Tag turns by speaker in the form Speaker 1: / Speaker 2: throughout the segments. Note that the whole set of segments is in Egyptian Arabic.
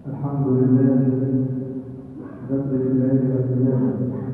Speaker 1: الحمد لله مدبر الليل والأيام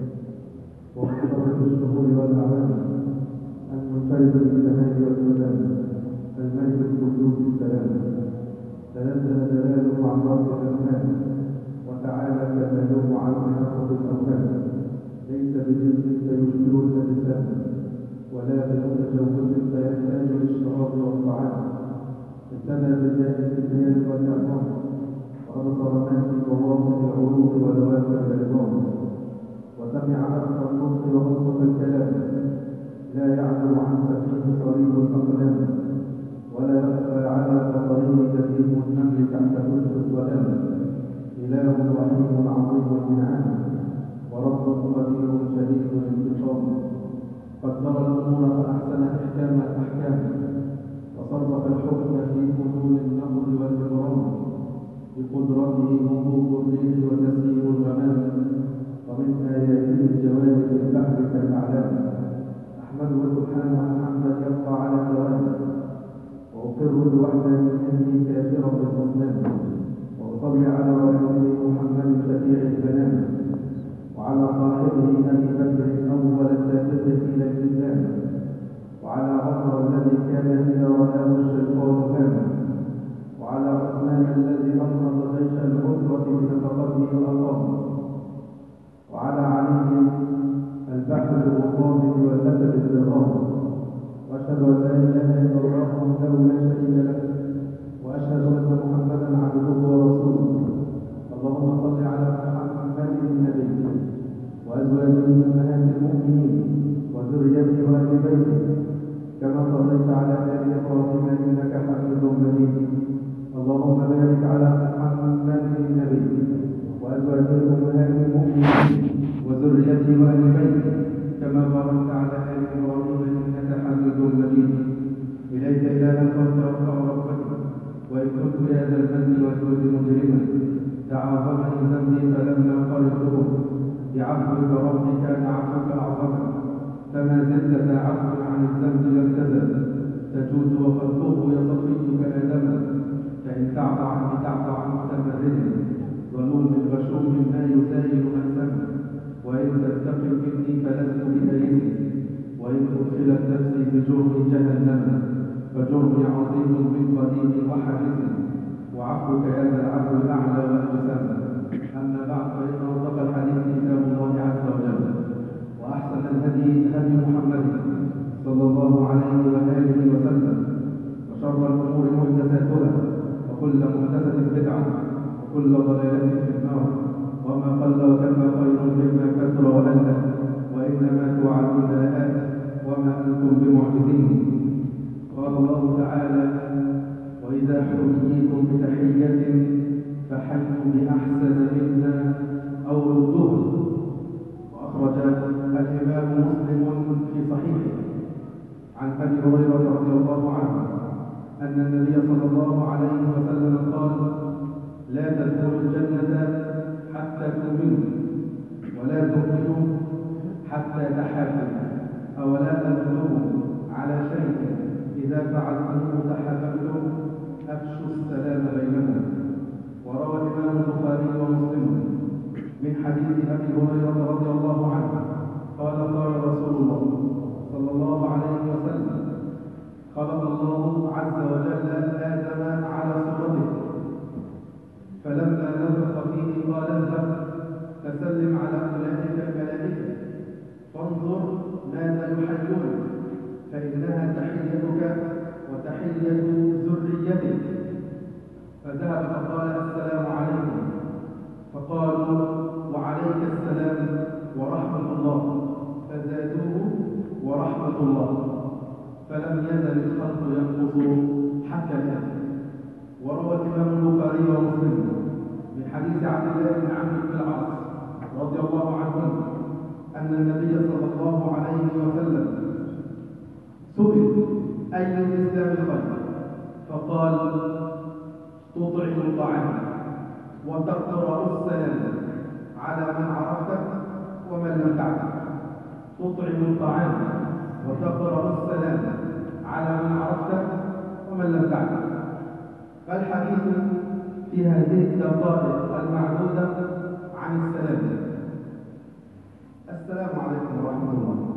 Speaker 1: ومقرب الشهور والأعوام المنفرد بالكمال والكمال الملك القدوس السلام تنزه جلاله عن رب الأمهات وتعالى كماله عن يخرج الأوهام ليس بجسم فيشبه الأجسام ولا بمتجوز فيحتاج للشراب والطعام ابتدى بالله الكبرياء والإعظام وأبصر ما في ظواهر العروق ودوافع العظام وسمع أبصر النطق وأصدق الكلام لا يعزو عن سفيه صريح الأقلام ولا يخفى على بصره كثير النمل تحت وجه الظلام إله رحيم عظيم الإنعام ورب قدير شديد الانتقام قدر الأمور فأحسن إحكام الأحكام وصرف الحكم في فنون النقد والإبرام بقدرته هبوط الريح وتسيير الغمام ومن آياته الجوارح في البحر كالأعلام أحمده سبحانه حمدا يبقى على دوامه وأقر بوحدانيته كافرا بالأصنام وأصلي على رسوله محمد شفيع البنان وعلى صاحبه أبي بكر أول السابق إلى الإسلام وعلى عمر الذي كان إذا رآه الشيطان هام وعلى عثمان الذي أنهض جيش العسرة بنفقته وأقام وعلى علي البحر الوقامة والأسد الزرام وأشهد أن لا إله إلا الله وحده لا شريك له وأشهد أن محمدا عبده ورسوله اللهم صل على محمد النبي وأزواجه أمهات المؤمنين وذريته وآل بيته كما صليت على آل إبراهيم إنك حميد مجيد اللهم بارك على محمد النبي وأزواجه أمهات المؤمنين وذريته وآل بيته كما باركت على آل إبراهيم إنك حميد مجيد إليك إله الخلق وارفع ربك وإن كنت يا ذا المن والجود مجرما تعاظمني ذنبي فلما قرئته بعفوك ربي كان عفوك أعظما فما زلت ذا عفو عن الذنب لم تزل تجود وخلقه يصفيك آدما فإن تعفى عني تعفى عن متمرد ظلوم غشوم ما يسائل مأسما وإن تنتقم مني فلست بآيس وإن أدخلت نفسي بجرم جهنم فجرمي عظيم من قديم وحديث وعفوك يا ذا العفو أعلى وأجسام أما بعد فإن أصدق الحديث كتاب الله عز وجل وأحسن الهدي هدي محمد صلى الله عليه وآله وسلم وشر الأمور محدثاتها وكل محدثة بدعة وكل ضلالة في النار وما قل وكفى خير مما كثر وألى وإنما توعدون لآت وما أنتم بمعجزين قال الله تعالى وإذا حييتم بتحية فحيوا بأحسن منا أو ردوها وأخرج الإمام مسلم في صحيحه عن أبي هريرة رضي الله عنه أن النبي صلى الله عليه وسلم قال لا تدخلوا الجنة حتى تؤمنوا ولا تؤمنوا حتى تحابوا أولا أدلكم على شيء إذا فعلتموه تحاببتم أفشوا السلام بينكم وروى الإمام البخاري ومسلم من حديث أبي هريرة رضي الله عنه قال قال رسول الله صلى الله عليه وسلم خلق الله عز وجل آدم على صورته فلما نفخ فيه قال اذهب فسلم على أولئك الملائكة فانظر ماذا يحيون فإنها تحيتك وتحية ذريتك فذهب فقال السلام عليكم فقالوا وعليك السلام ورحمة الله فزادوه ورحمة الله فلم يزل الخلق ينقص حتى الآن وروى الإمام البخاري ومسلم من حديث عبد الله بن عمرو بن العاص رضي الله عنه أن النبي صلى الله عليه وسلم سئل أي الإسلام خير فقال تطعم الطعام وتقرأ السلام على من عرفت ومن لم تعرف تطعم الطعام وتقرأ السلام على من عرفت ومن لم تعرف فالحديث
Speaker 2: في هذه الدقائق المعدودة عن السلام السلام عليكم ورحمة الله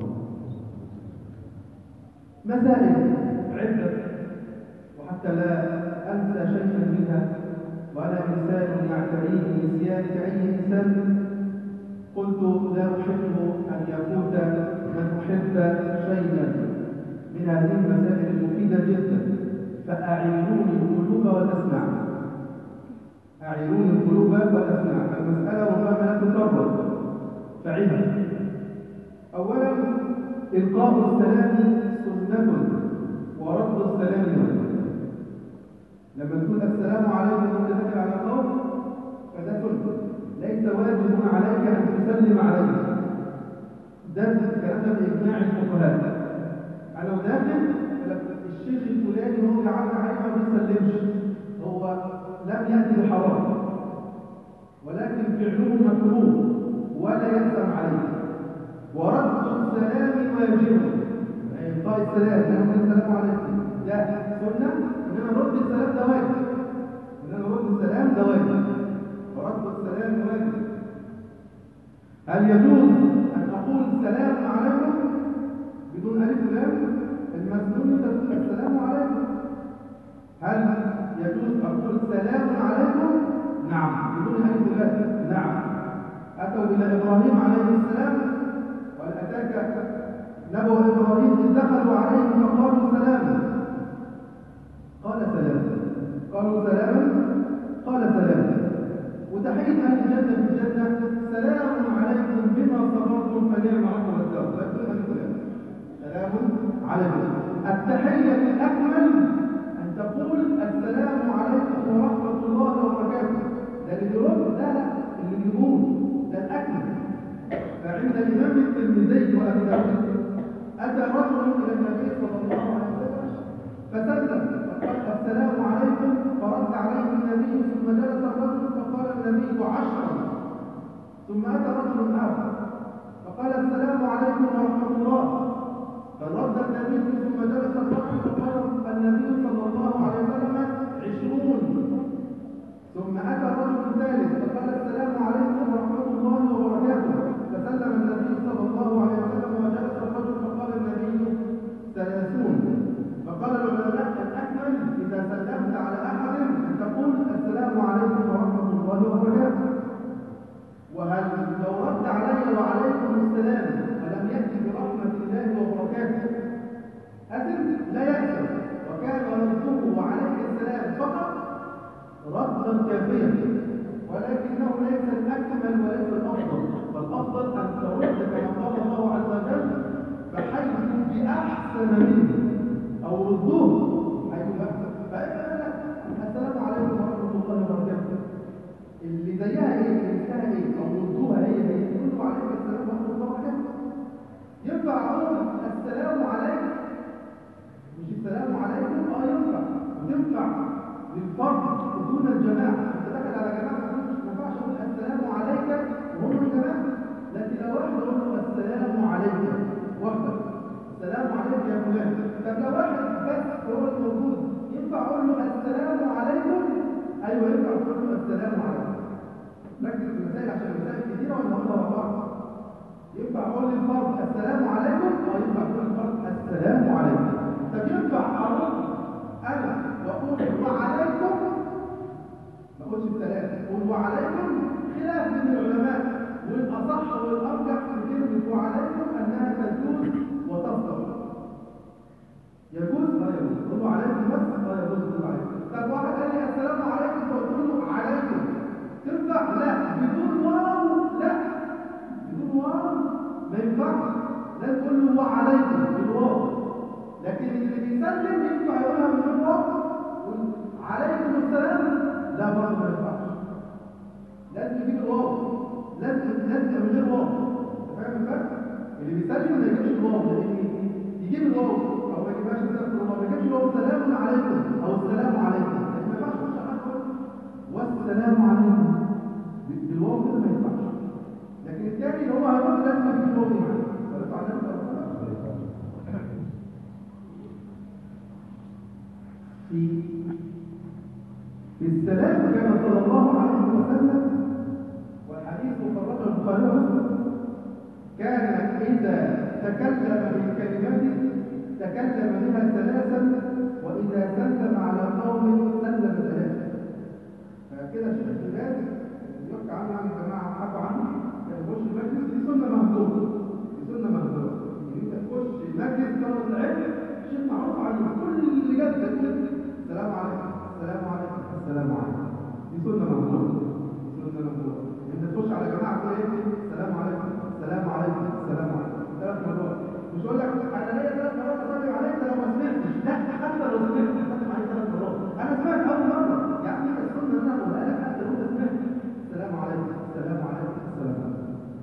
Speaker 2: مسائل عدة وحتى لا أنسى شيئا منها وأنا إنسان يعتريه نسيان كأي إنسان قلت لا أحب أن يفوت من أحب شيئا من هذه المسائل المفيدة جدا فأعينوني القلوب والأسمع أعينوني القلوب والأسمع المسألة ربما لا تكرر فعلها أولا إلقاء السلام سنة ورد السلام سنة لما تقول السلام عليكم وانت داخل على قوم فده سنة ليس واجب عليك أن تسلم عليه ده الكلام ده بإجماع الفقهاء أنا داخل الشيخ الفلاني هو قاعد عليه ما بيسلمش هو لم يأتي بحرام ولكن فعله مكروه ولا يأثم عليه ورد السلام واجب إلقاء السلام لأنه السلام عليكم ده سنة إنما رد السلام ده واجب إنما رد السلام ده واجب ورد السلام واجب هل يجوز أن أقول السلام عليكم بدون ألف لام المسنون تقول السلام عليكم هل يجوز أقول السلام عليكم نعم بدون ألف لام نعم أتوا إلى إبراهيم عليه السلام وهل أتاك نبو إبراهيم إذ دخلوا عليه فقالوا سلاما قال سلام قالوا سلاما قال سلام وتحية أهل الجنة في الجنة سلام عليكم بما صبرتم فنعم عقب الدار سلام عليكم التحية الأكمل أن تقول السلام عليكم ورحمة الله وبركاته ده اللي بيرد لا لا اللي بيقول ده الأكمل فعند الإمام الترمذي وأبي داود أتى رجل إلى النبي صلى الله عليه وسلم فسلم فقال السلام عليكم فرد عليه النبي ثم جلس الرجل فقال النبي عشرا ثم أتى رجل آخر فقال السلام عليكم ورحمة الله فرد النبي ثم جلس الرجل فقال النبي صلى الله عليه وسلم عشرون ثم أتى الرجل الثالث فقال السلام عليكم ورحمة الله وبركاته فسلم النبي صلى الله عليه وسلم وجلس الرجل فقال النبي ثلاثون فقال العلماء الأكمل إذا سلمت على أحد أن تقول السلام عليكم ورحمة الله وبركاته وهل لو رد علي وعليكم السلام ألم يأتي برحمة الله وبركاته أذن لا يأسف وكان رده وعليك السلام فقط ردا كافيا ولكنه ليس الأكمل وليس الأفضل فالأفضل أن ترد كما قال الله عز وجل بحيث بأحسن منه أو ردوه حيث بأحسن السلام عليكم ورحمة الله وبركاته اللي زيها ايه اللي اسمها ايه او ردوها هي هي كله عليك السلام ورحمة الله وبركاته ينفع اقول السلام عليكم مش السلام عليكم اه ينفع وتنفع للفرد دون الجماعة انت داخل على جماعة ما ينفعش اقول السلام عليك وهم الجماعة لكن لو واحد اقول له السلام عليك وحدك السلام عليك يا فلان طب لو واحد بس هو الموجود ينفع اقول له السلام عليكم ايوه ينفع تقول له السلام عليكم ركز في المسائل عشان المسائل كتيره ولا واحده ورا بعض ينفع اقول للفرد السلام عليكم اه ينفع تقول للفرد السلام عليكم طب ينفع ارد انا واقول وعليكم ما اقولش السلام اقول وعليكم خلاف بين العلماء والاصح والارجح في كلمه وعليكم انها تجوز وتصدق يجوز لا يجوز تقول له عليكم بس لا يجوز تقول عليكم طب واحد قال لي السلام عليكم فقلت له عليكم تنفع لا بدون واو لا بدون واو ما ينفعش لازم تقول له وعليكم بالواو لكن اللي بيسلم ينفع يقولها من غير واو عليكم السلام لا برضه ما ينفعش لازم يجيب الواو لازم لازم من غير واو فاهم الفرق اللي بيسلم ما يجيبش الواو لان يجيب الواو او ما يجيبهاش السلام الله ما يجيبش الواو سلام عليكم او السلام عليكم ما ينفعش تخش على والسلام عليكم بالواو كده ما ينفعش لكن الثاني اللي هو هيقول لازم يجيب الواو دي معاه فينفع نفسه في في السلام كان صلى الله عليه وسلم والحديث مخرج البخاري ومسلم كان إذا تكلم بالكلمات تكلم بها ثلاثا وإذا سلم على قوم سلم ثلاثا فكده الشيخ الباز يحكى عنه عن الجماعة حكوا عنه كان يخش المجلس دي سنة مهدورة دي سنة مهدورة إن أنت تخش المجلس طلب العلم شيء معروف عنه كل اللي جد السلام عليكم السلام عليكم السلام عليكم دي سنة مهدورة دي سنة مهدورة أنت تخش على جماعة تقول إيه السلام عليكم السلام عليكم السلام عليكم ثلاث مرات مش هقول لك انا ليا ثلاث مرات اسلم عليك لو ما سمعتش لا حتى لو سمعت اسلم عليك ثلاث مرات انا سمعت اول مره يعني السنه ان انا اقولها لك حتى لو انت سمعت السلام عليكم السلام عليكم السلام عليكم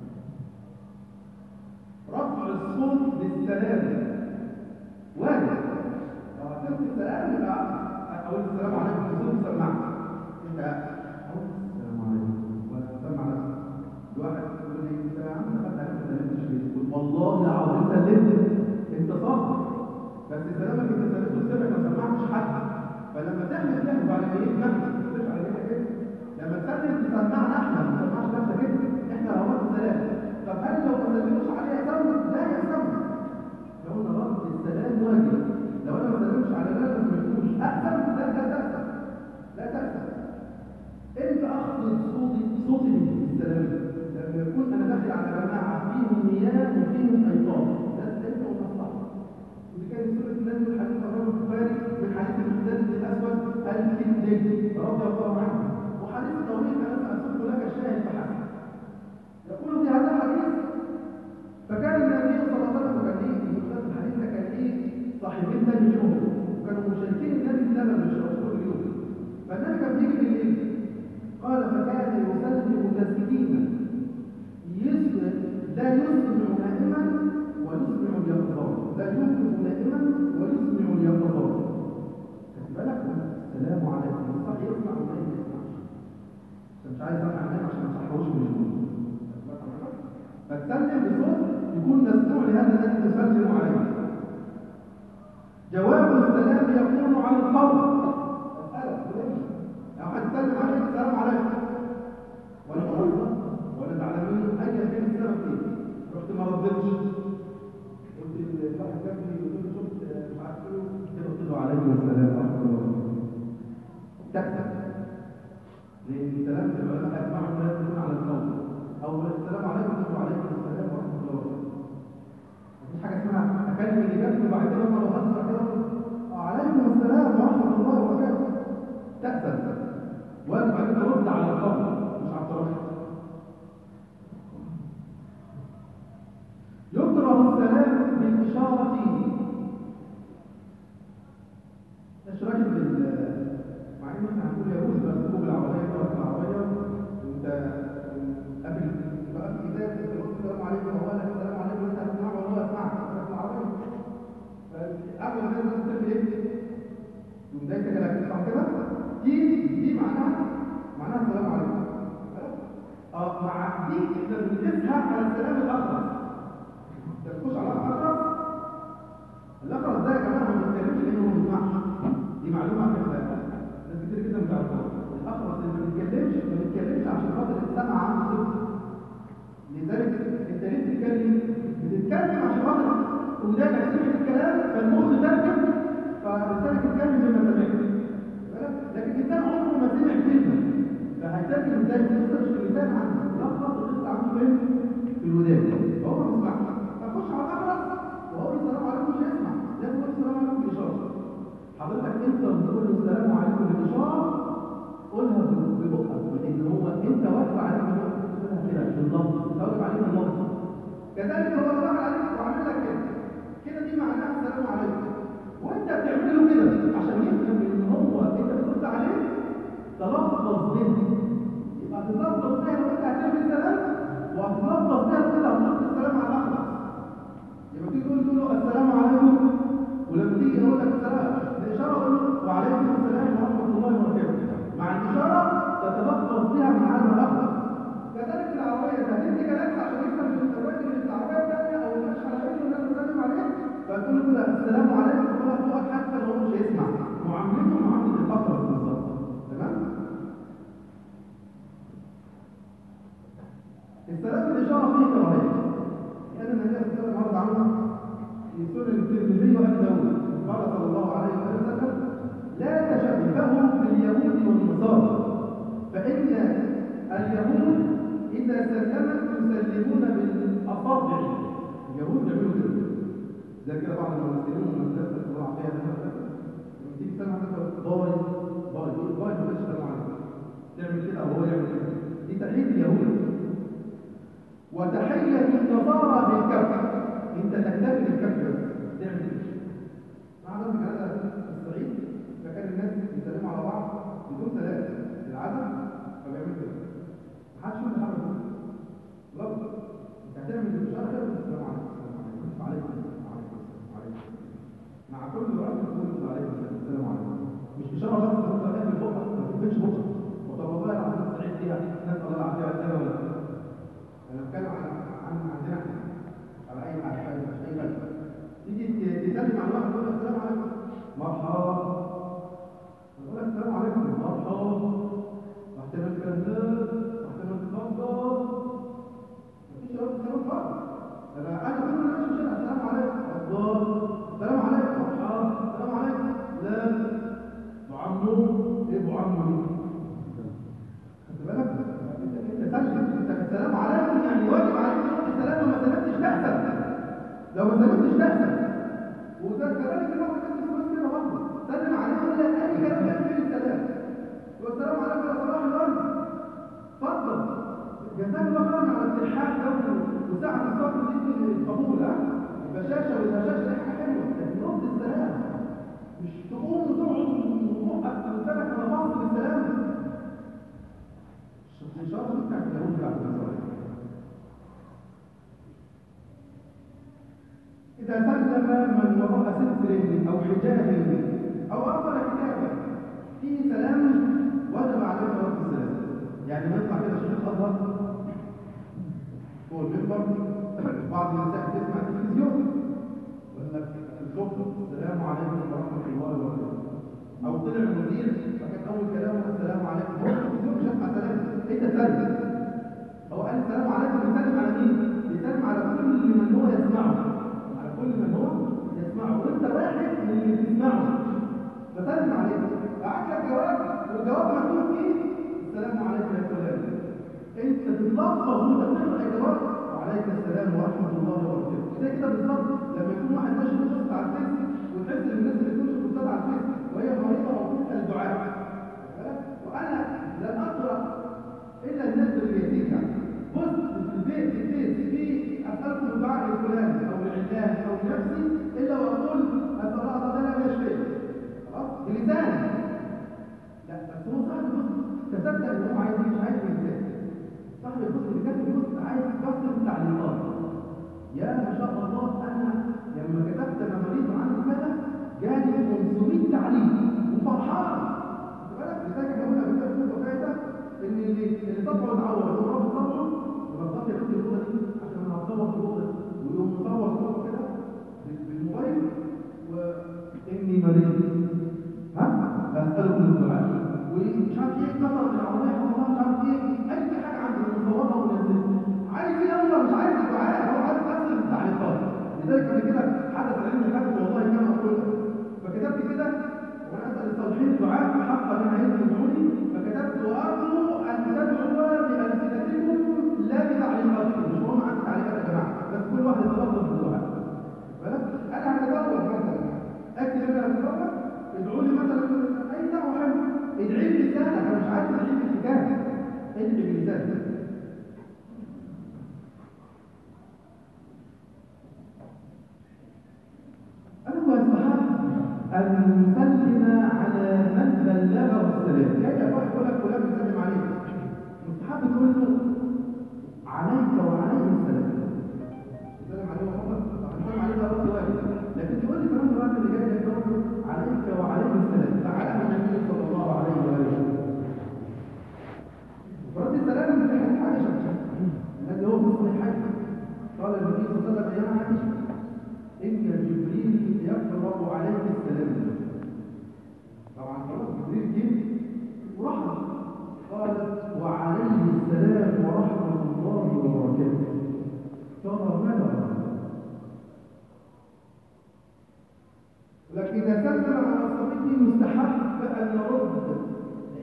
Speaker 2: رفع الصوت بالسلام واجب لو هتلقي السلام يبقى اقول السلام عليكم بصوت سماعه انت اقول السلام عليكم ولا سمع نفسك الواحد يقول لي انت يا عم دخلت عليك ما سلمتش ليه؟ قلت والله العظيم سلمت انت صادق بس سلامك انت سلمت وسمعك ما سمعتش حد فلما تعمل كده وبعد ما ايه نفسك تخش على كده كده لما تسلم تسمعنا احنا ما تسمعش نفسك انت احنا روات السلام طب هل لو ما سلموش عليها سوي؟ لا يا سوي لو قلنا رد السلام واجب لو انا ما سلمتش على ده ما سمعتوش احسن لا لا تأسف لا تأسف انت اخذ صوتي صوتي من السلام لما يكون انا داخل على جماعه فيهم نيام وفيهم ايقاظ ده انت ومصلحه ودي كانت سوره الناس من حديث الرجل البخاري من حديث المقداد الاسود الكندي رضي الله عنه وحديث طويل انا ساسوق لك الشاهد فحسب يقول في هذا الحديث فكان النبي صلى الله عليه وسلم كان ايه في الحديث ده كان ايه صاحبين تاني يوم وكانوا مشاركين النبي في اللبن بيشربوا كل يوم فالنبي كان بيجي بالليل قال فكان يسلم تسليما لا يسمع نائما ويسمع اليقظان لا يوقف نائما ويسمع اليقظان خد بالك السلام عليكم الصح يسمع ولا ما يسمعش مش عايز اسمع نايم عشان ما تصحوش من النوم فتسلم بصوت يكون مسموع لهذا الذي تسلم عليه جواب السلام يكون على الفور مسألة لو حد سلم عليك السلام عليكم ولا مرضى ولا تعلمين ايا كان السبب ايه رحت ما ردتش قلت الواحد جنبي يقول لي شفت مش عارف ايه كده قلت له عليكم السلام ورحمه الله وبركاته تكتب لان السلام في العلماء اجمعوا لا يكون على القول او السلام عليكم تقول عليكم السلام ورحمه الله وبركاته مفيش حاجه اسمها اكلم اللي جنبي وبعد كده لما بهزر كده عليكم السلام ورحمه الله وبركاته تأسف واجب عليك ترد على القول مش على الطرف يكره السلام بالإشارة مش راجل بال مع ان احنا هنقول يجوز بس تكون بالعربية تقف بالعربية وانت قبل بقى في كتاب تقول السلام عليكم وهو لك السلام عليكم وانت هتسمعه وهو يسمعك في العربية قبل ما تنزل تعمل ايه؟ يقوم ده انت كده هتسمع كده دي دي معناها معناها السلام عليكم اه مع دي انت بتسهى على السلام الاخرس انت بتخش على الاخرس الاخرس ده يا جماعه ما بيتكلمش لانه ما بيسمعش دي معلومه كده ناس كتير جدا ما تعرفهاش الاخرس اللي ما بيتكلمش ما بيتكلمش عشان خاطر السمع عنده صفر لذلك انت ليه بتتكلم بتتكلم عشان خاطر ودانك سمعت الكلام فالمخ تركب فلذلك تتكلم لما سمعت لكن الانسان عمره ما سمع كلمه فهيترجم ازاي ما يوصلش اللسان عنه يلخص ويطلع عنه فين في الودان فهو ما بيسمعش فخش على الاخرس وهو السلام عليكم مش هيسمع لازم يقول السلام عليكم بالاشاره حضرتك انت بتقول له السلام عليكم بالاشاره قولها ببقك لان هو انت واجب عليك تقولها كده بالظبط انت واجب عليك بالظبط كذلك هو واجب عليك وعامل لك كده كده دي معناها السلام عليكم وانت بتعمل له كده عشان يفهم ان هو انت بترد عليه تلفظ به يبقى تلفظ بها لو انت هتعمل السلام وهتلفظ بها لو انت هتحط السلام على الاخر يبقى تيجي تقول له السلام عليكم ولما تيجي يقول لك السلام الاشاره قول له وعليكم السلام ورحمه الله وبركاته مع الاشاره تتلفظ بها مع هذا الاخر كذلك العربيه هتدي كلام عشان يفهم الراجل اللي في العربيه الثانيه او اللي ماشي على شكله الناس بتسلم عليه فتقول له كده السلام عليكم ولا فوقك حتى لو هو مش هيسمع معاملته معامله الاخر بالظبط تمام السلام الإشارة فيه كراهية لأن النبي صلى الله عليه وسلم عرض عنه في سنن الترمذي وأبي داود قال صلى الله عليه وسلم لا تشبهوا باليهود والنصارى فإن اليهود إذا سلمت يسلمون بالأصابع اليهود يعملوا كده زي كده بعض المسلمين والمدرسة اللي طلع فيها ده لما تيجي تسمع مثلا باي باي باي ما تقولش سلام عليكم تعمل كده أو هو يعمل كده دي تحية اليهود وتحية النصارى بالكف انت تكتفي بالكف بس تعمل كده مع ذلك هذا في الصعيد فكان الناس يسلموا على بعض بدون سلام العزم فبيعملوا كده محدش يقول لحد لا انت هتعمل الاشاره كده السلام عليكم السلام عليكم وعليكم السلام وعليكم مع كل رأي تقول عليكم السلام عليكم مش اشاره بس تقول عليكم البقعه ما تقولش بقعه وطب والله العظيم الصعيد فيها ناس الله العافيه والسلامه ولا انا بتكلم عن عن عندنا احنا على اي حاجه مش اي بلد تيجي تسلم على واحد تقول له السلام عليكم مرحبا يقول لك السلام عليكم مرحبا واحتمال كذاب واحتمال تفضل مفيش رد كلام خالص انا انا كل ما امشي السلام عليكم الله السلام عليكم مرحبا السلام عليكم لا معمو ايه معمو خد بالك انت سلم انت السلام عليكم يعني واجب عليك تقول السلام وما سلمتش تحسن لو ما سلمتش تحسن وده كذلك الواحد كان بيقول كده برضه سلم عليه ولا اي كلام يكفي السلام والسلام عليكم يا صلاح الارض اتفضل جزاك الله خيرا على الالحاح ده وساعه الصبر دي القبول ها البشاشه والهشاشه دي حاجه حلوه لكن رد السلام مش تقوم وتقعد وتوقف قدامك انا باص بالسلام الاشاره دي بتاعت اليهود بتاعت النصارى إذا سلم من وراء ستر أو حجاب أو أرسل كتابا فيه سلام وجب عليه رد السلام يعني ما يطلع كده شيخ الأزهر فوق المنبر بعض النساء تسمع التلفزيون يقول لك الخطبة السلام عليكم ورحمة الله وبركاته أو طلع المدير فكان أول كلامه السلام عليكم هو التلفزيون مش هسمع سلام أنت سلم هو قال السلام عليكم بيسلم على مين؟ بيسلم على كل من هو يسمعه كل من هو يسمعه وانت واحد من اللي بتسمعه فسلم عليه بعت لك جواب والجواب مكتوب فيه السلام عليكم يا فلان انت بتلفظ وانت بتقرا الجواب وعليك السلام ورحمه الله وبركاته زي كده بالظبط لما يكون واحد ماشي بوست على الفيس وتحس ان الناس اللي بتنشر بوستات على الفيس وهي مريضه او بتسال الدعاء وانا لم اقرا الا الناس اللي يزيد يعني بص في البيت في الفيس في اسالكم الدعاء لفلان او لعلان او لنفسي الا واقول اسال الله ده لم يشفي خلاص بلسان لا بس هو صاحب البص تصدق ان هو عايز مش عايز بلسان صاحب البص اللي كاتب البص عايز يكسر التعليقات يا ما شاء الله انا لما كتبت انا مريض عندي كذا جالي 500 تعليق وفرحان خد بالك لذلك احنا قلنا في الكتاب فايده ان اللي اللي صبعه اتعور وراه صبعه يبقى يحط الاوضه دي عشان هتصور في الاوضه ويقوم مصور صوره كده بالموبايل واني مريض ها اسالكم الدعاء ومش عارف ايه كسر العربيه والله مش عارف ايه اي حاجه عنده مصورها ونزلها عايز ايه يلا مش عايز الدعاء هو عايز كسر التعليقات لذلك قبل كده حدث علمي حدث والله كما قلت فكتبت كده وانا اسال الصالحين الدعاء حقا انا عايز يدعوني فكتبت وارجو ان تدعوا بالسنتكم لا بتعليقاتكم مش مهم عن التعليقات يا جماعه بس كل واحد يتلفظ بالدعاء انا هتزوج مثلا اكتب انا هتزوج ادعوا لي مثلا اي دعوه حلوه ادعي لي بلسانك انا مش عايز ادعي بالكتاب ادعي بلسانك أما يستحق أن نسلم على من بلغه السلام كيف واحد يقول لك فلان بيسلم عليك مستحب تقول له عليك وعليه السلام تسلم عليه محمد تسلم عليه ده رد واجب لكن تقول لي كمان الراجل اللي جاي يقول له عليك وعليه السلام تعالى النبي صلى الله عليه وآله ورد السلام في حديث عائشة الذي هو في الصحيحين قال النبي صلى الله عليه وسلم يا عائشة إن جبريل يقرأ عليك السلام طبعا خلاص جبريل جه ورحمة قالت وعليه السلام ورحمة الله وبركاته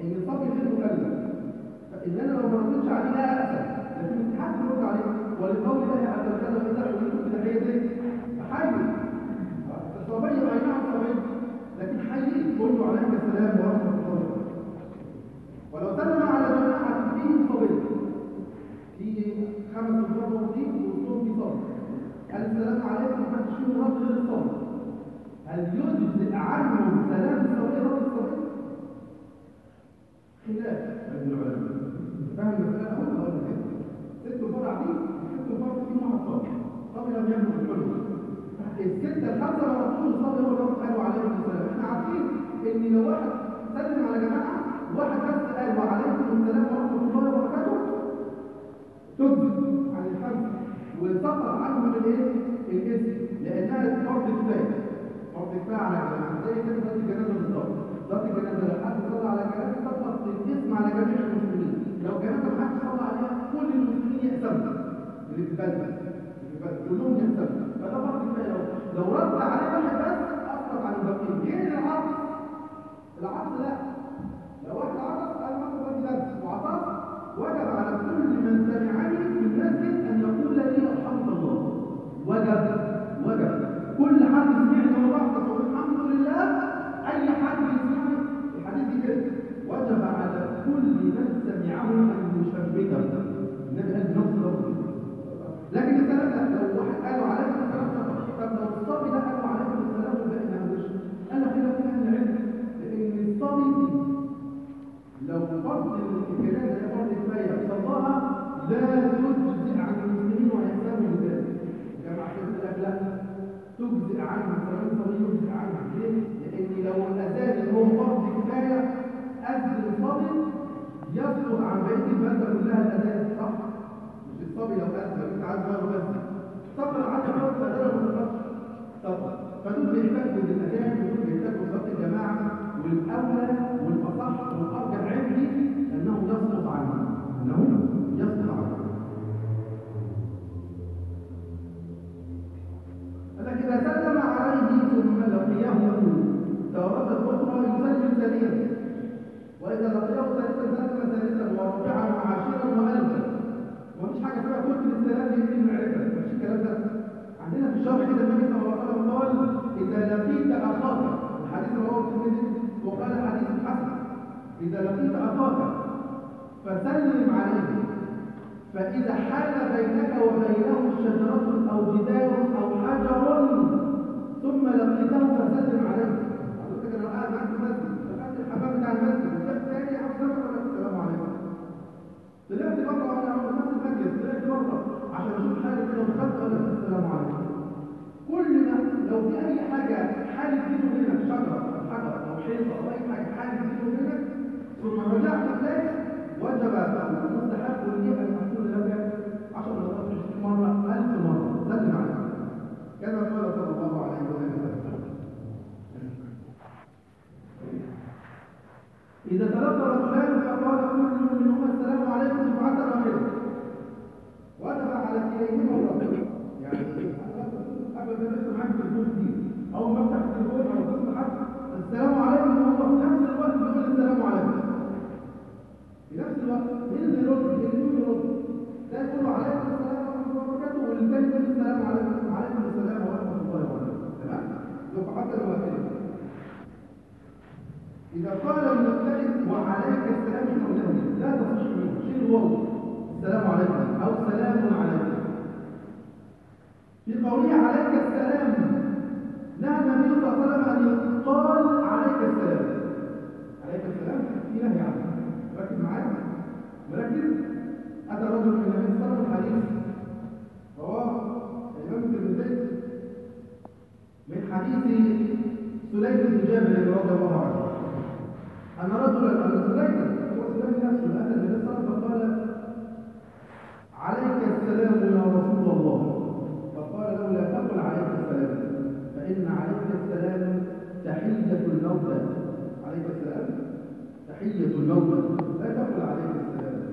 Speaker 2: لان الصبي غير مكلف فان انا لو ما ردتش عليه لا اسال لكن استحاله ترد عليه ولقول الله عز وجل واذا حييتم بتحيه فحيوا الصبي اي نعم صبي لكن حيي قل له عليك السلام ورحمه الله وبركاته ولو سلم على جماعه فيهم صبي في خمس انفار موجودين وسطهم في صبي قال السلام عليكم محدش فيهم رد غير الصبي هل يجزئ عنهم سلام الصبي رد الصبي؟ خلاف بين العلماء فاهم المسألة أول ولا كده؟ ست فرع دي ست فرع فيهم واحد صبي صبي لم يبلغ الحلم الستة الخمسة ما ردوش الصبي هو اللي قالوا عليهم السلام احنا عارفين ان لو واحد سلم على جماعة واحد بس قال وعليكم السلام ورحمة الله وبركاته تجزي عن الخمسة وسقط عنهم الايه؟ الاسم لأنها فرض كفاية فرض كفاية على الجماعة زي كده صلاة الجنازة بالظبط صلاة الجنازة لو حد صلى على جنازة سقط الاسم على جميع المسلمين لو جنازة ما حدش صلى عليها كل المسلمين يأسموا اللي بتبلغ كلهم يأسموا فده فرض كفاية لو لو رد عليه واحد بس أسقط عن الباقيين غير العطس العطس لا لو واحد عطس قال مثلا ودي درس وعطس وجب على كل من سمعني في المسجد أن يقول لي الحمد لله وجب وجب كل حد سمعني وبعطس والحمد لله أي حد يسمعني الحديث دي كده وجب على كل من سمعه أن يشبكه النبي قال بنفس لفظه لكن الكلام ده لو واحد قالوا عليكم السلام طب لو الصبي ده قالوا عليكم السلام وبقى ما قالوش انا كده في اهل العلم لان الصبي دي لو فرض الجنازه هي فرض كفايه صلاها لا تجزئ عن المسلمين ويحسبوا لذلك جماعه كده لك لا تجزئ عنهم سلام الصبي يجزئ عنهم ليه؟ لان لو الاذان هو فرض كفايه اذن الصبي يسقط عن بقيه البلده كلها الاذان صح؟ مش الصبي لو اذن انت عايز غيره بس طب العاده فرض الاذان ما طب فدول بيحتاجوا للاذان ودول بيحتاجوا لصلاه الجماعه والاولى والاصح والارجح عندي انه يسقط عنه انه يسقط عنه لكن اذا سلم عليه ثم لقيه تارة أخرى يسلم ثانيا وإذا لقيه ثالثا سلم ثالثا ورابعا وعاشرا وألفا ومفيش حاجة فيها كتب السلام دي في المعرفة مفيش الكلام ده عندنا في الشرع كده النبي صلى الله عليه وسلم قال إذا لقيت أخاك الحديث رواه الترمذي وقال حديث حسن إذا لقيت أخاك فسلم عليه فإذا حال بينك وبينه شجرة أو جدار أو حجر ثم لقيته فسلم عليه حضرتك أنا قاعد معاك في المسجد دخلت الحمام بتاع المسجد وجبت تاني أو سلام السلام عليكم طلعت بره وانا عم نفس المجلس طلعت بره عشان اشوف حالي كده ودخلت ولا السلام عليكم كل ده لو في اي حاجه حالي بينه وبينك شجره او حجر او حيطه او اي حاجه حالي بينه وبينك ثم رجعت اليك وجب او مستحب لي ان اقول لك 10 مرات 20 مره 1000 مره سلم عليك كما قال صلى الله عليه وسلم إذا تلقى رجلان فقال كل منهما السلام عليكم دفعة واحدة وجب على كليهما الرد يعني أبدا لسه معاك تليفون كتير أول ما أفتح التليفون أو تصل حد السلام عليكم وهو في نفس الوقت بيقول السلام عليكم في نفس الوقت ينزل يرد ينزل يرد ده يقول له عليكم السلام ورحمة الله وبركاته والثاني يقول السلام عليكم وعليكم السلام ورحمة الله وبركاته تمام؟ دفعة واحدة إذا قال المختلف وعليك السلام قوله لا تصح منه شيل الواو السلام عليكم أو سلام عليكم في قوله عليك السلام نهى النبي صلى الله عليه وسلم أن يقال عليك السلام عليك السلام في نهي عنه ركز معايا مركز أتى رجل من النبي صلى الله عليه وسلم حديث رواه الإمام الترمذي من حديث سليم بن جابر رضي الله عنه أن رجلا أن سليما هو سليم نفسه أتى النبي صلى الله عليه وسلم فقال عليك السلام يا رسول الله فقال له لا تقل عليك السلام فإن عليك السلام تحية الموتى عليك السلام تحية الموتى لا تقل عليك السلام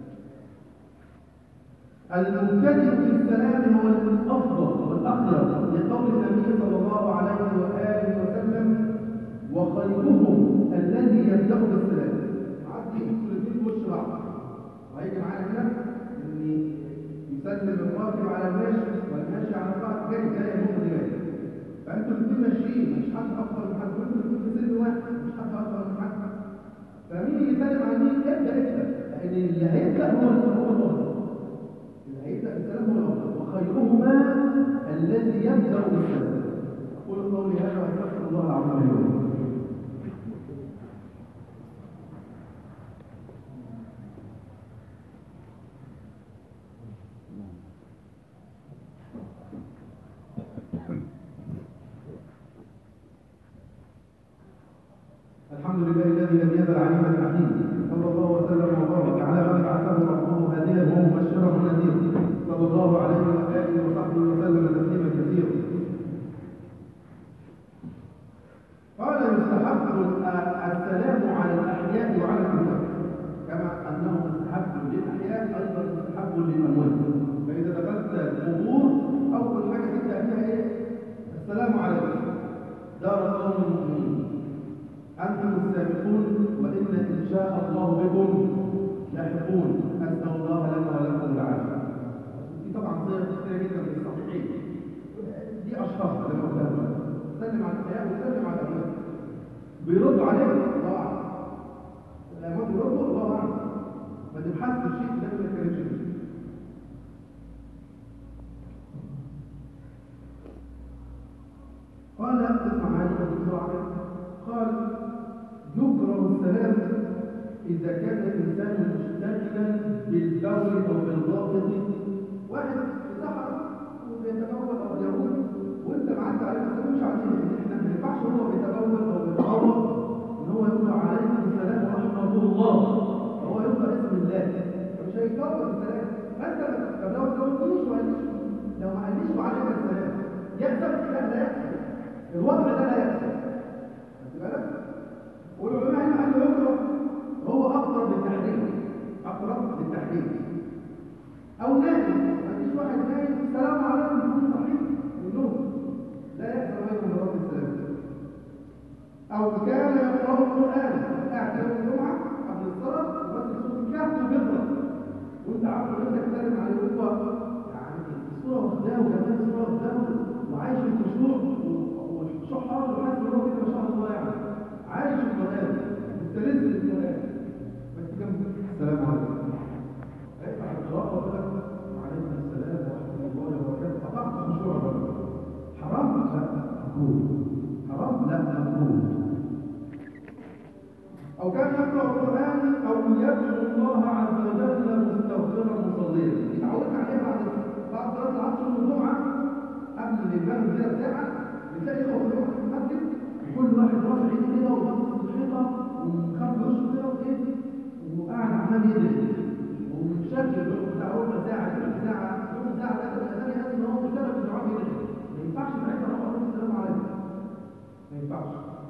Speaker 2: المبتدئ في السلام هو الأفضل والأخير لقول النبي صلى الله عليه وآله وسلم وخيرهم الذي يبدأ بالسلام انتوا الاثنين في وش بعض وهيجي معانا هنا ان يسلم الراكب على الماشي والماشي على القاعد جاي جاي النقطه دي جايه فانتوا الاثنين ماشيين مش حد افضل من حد وانتوا الاثنين في سن واحد مش حد افضل من حد فمين اللي يسلم على مين ابدا ابدا لان اللي هيبدا هو هو الافضل اللي هيبدا السلام هو الافضل وخيرهما الذي يبدا بالسلام اقول قولي هذا واستغفر الله العظيم لي ولكم الحمد لله الذي لم يزل عليما حكيما صلى الله وسلم وبارك على من بعثه ربه هاديا ومبشرا ونذيرا صلى الله عليه واله وصحبه وسلم تسليما كثيرا قال يستحب السلام على الاحياء وعلى الاموات كما انه مستحب للاحياء ايضا مستحب للاموات فاذا دخلت القبور اول حاجه تبدا فيها ايه السلام عليكم دار قوم المؤمنين أنتم السابقون وإن إن شاء الله بكم لاحقون أسأل الله لنا ولكم العافية. دي طبعا صيغ كثيرة جدا في الصحيحين. دي أشخاص زي ما قلنا سلم على الحياة وسلم على الأموات. بيردوا عليك الله أعلم. الأموات بيردوا الله أعلم. ما تبحثش في شيء ده ما كانش فيه. قال اسمع معايا بسرعة قال يكره السلام إذا كان الإنسان مشتغلا بالبول أو بالغائط واحد في صحراء وبيتبول أو يموت وأنت معدي عليه ما تقولش عليه إن إحنا ما ينفعش هو بيتبول أو بيتغوط إن هو يقول عليكم السلام ورحمة الله فهو يقول اسم الله مش هيكبر السلام فأنت طب لو ما قلتليش وقاليش لو ما قاليش وعليك السلام يحصل لا لا يحصل الوضع ده لا يحصل خدت بالك والعلماء هنا قالوا يكره هو اقرب للتحريم اقرب للتحريم او نائم ما فيش واحد نايم السلام عليكم يكون صحيح النوم لا يحصل عليكم برد السلام او كان يقرا القران قاعد يوم الجمعه قبل الصلاه وبس صوت الكهف وبيقرا وانت عارف ان انت تتكلم عليه هو يعني الصوره واخداه وكمان الصوره واخداه وعايش في الخشوع والخشوع حاضر وحاسس ان هو كده ما شاء الله يعني عايش القرآن مستلذ القرآن بس كم السلام عليكم افتح القراءة وقال وعليكم السلام ورحمة الله وبركاته قطعت خشوع الرجل حرام لا مكروه حرام لا مكروه أو كان يقرأ القرآن أو يدعو الله عز وجل مستغفرا مصليا اتعودنا عليه بعد بعد صلاة العصر يوم الجمعة قبل الإمام كده بتاعها بتلاقي إخوة في المسجد كل واحد رافع ايده كده وباصص في الحيطه ومخبي وشه كده وايه وقاعد عمال يدرس ومشكل بتاع ربع ساعه ثلث ساعه ربع ساعه كده الاغاني هذه ان هو مشتغل في الدعاء يدرس ما ينفعش ساعتها اروح اقول السلام عليكم ما ينفعش